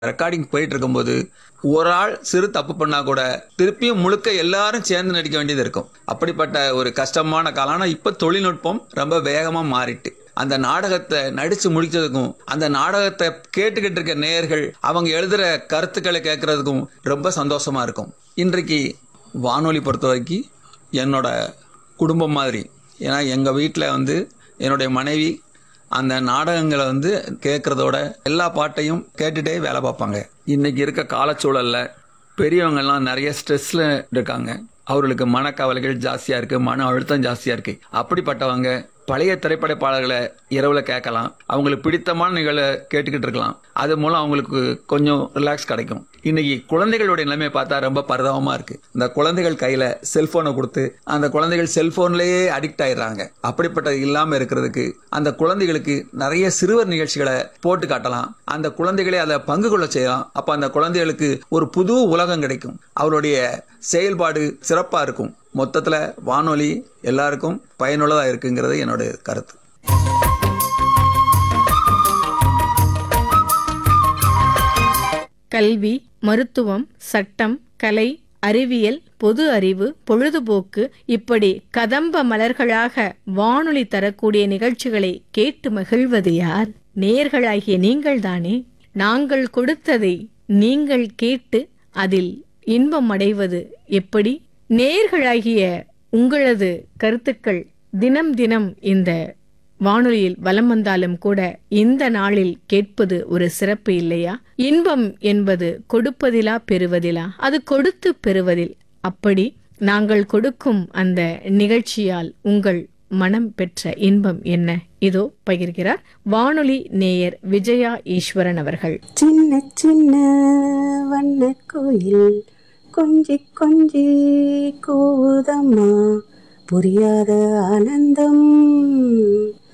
recording போயிட்டு இருக்கும்போது ஒரு ஆள் சிறு தப்பு பண்ணா கூட திருப்பியும் முழுக்க எல்லாரும் சேர்ந்து நடிக்க வேண்டியது இருக்கும் அப்படிப்பட்ட ஒரு கஷ்டமான காலம் ஆனா இப்ப தொழில்நுட்பம் ரொம்ப வேகமா மாறிட்டு அந்த நாடகத்தை நடிச்சு முடிச்சதுக்கும் அந்த நாடகத்தை கேட்டுக்கிட்டு இருக்க நேயர்கள் அவங்க எழுதுற கருத்துக்களை கேட்கறதுக்கும் ரொம்ப சந்தோஷமா இருக்கும் இன்றைக்கு வானொலி பொறுத்த வரைக்கும் என்னோட குடும்பம் மாதிரி ஏன்னா எங்கள் வீட்டில் வந்து என்னுடைய மனைவி அந்த நாடகங்களை வந்து கேட்குறதோட எல்லா பாட்டையும் கேட்டுட்டே வேலை பார்ப்பாங்க இன்னைக்கு இருக்க காலச்சூழல்ல பெரியவங்கெல்லாம் நிறைய ஸ்ட்ரெஸ்ல இருக்காங்க அவர்களுக்கு மனக்கவலைகள் ஜாஸ்தியா இருக்கு மன அழுத்தம் ஜாஸ்தியா இருக்கு அப்படிப்பட்டவங்க பழைய திரைப்பட பாடல்களை இரவுல கேட்கலாம் அவங்களுக்கு பிடித்தமான நிகழ்வை கேட்டுக்கிட்டு இருக்கலாம் அது மூலம் அவங்களுக்கு கொஞ்சம் ரிலாக்ஸ் கிடைக்கும் இன்னைக்கு குழந்தைகளுடைய நிலைமையை பார்த்தா ரொம்ப பரிதாபமா இருக்கு இந்த குழந்தைகள் கையில செல்போனை கொடுத்து அந்த குழந்தைகள் செல்போன்லயே அடிக்ட் ஆயிடுறாங்க அப்படிப்பட்டது இல்லாம இருக்கிறதுக்கு அந்த குழந்தைகளுக்கு நிறைய சிறுவர் நிகழ்ச்சிகளை போட்டு காட்டலாம் அந்த குழந்தைகளை அதை பங்கு கொள்ள செய்யலாம் அப்ப அந்த குழந்தைகளுக்கு ஒரு புது உலகம் கிடைக்கும் அவருடைய செயல்பாடு சிறப்பா இருக்கும் மொத்தத்துல வானொலி எல்லாருக்கும் பயனுள்ளதா இருக்குங்கிறது என்னோட கருத்து கல்வி மருத்துவம் சட்டம் கலை அறிவியல் பொது அறிவு பொழுதுபோக்கு இப்படி கதம்ப மலர்களாக வானொலி தரக்கூடிய நிகழ்ச்சிகளை கேட்டு மகிழ்வது யார் நேர்களாகிய நீங்கள்தானே நாங்கள் கொடுத்ததை நீங்கள் கேட்டு அதில் இன்பம் அடைவது எப்படி நேர்களாகிய உங்களது கருத்துக்கள் தினம் தினம் இந்த வானொலியில் வலம் வந்தாலும் கூட இந்த நாளில் கேட்பது ஒரு சிறப்பு இல்லையா இன்பம் என்பது கொடுப்பதிலா பெறுவதிலா அது கொடுத்து பெறுவதில் அப்படி நாங்கள் கொடுக்கும் அந்த நிகழ்ச்சியால் உங்கள் மனம் பெற்ற இன்பம் என்ன இதோ பகிர்கிறார் வானொலி நேயர் விஜயா ஈஸ்வரன் அவர்கள் சின்ன சின்ன வண்ண கோயில் கொஞ்சி கொஞ்சி கூதம்மா புரியாத ஆனந்தம்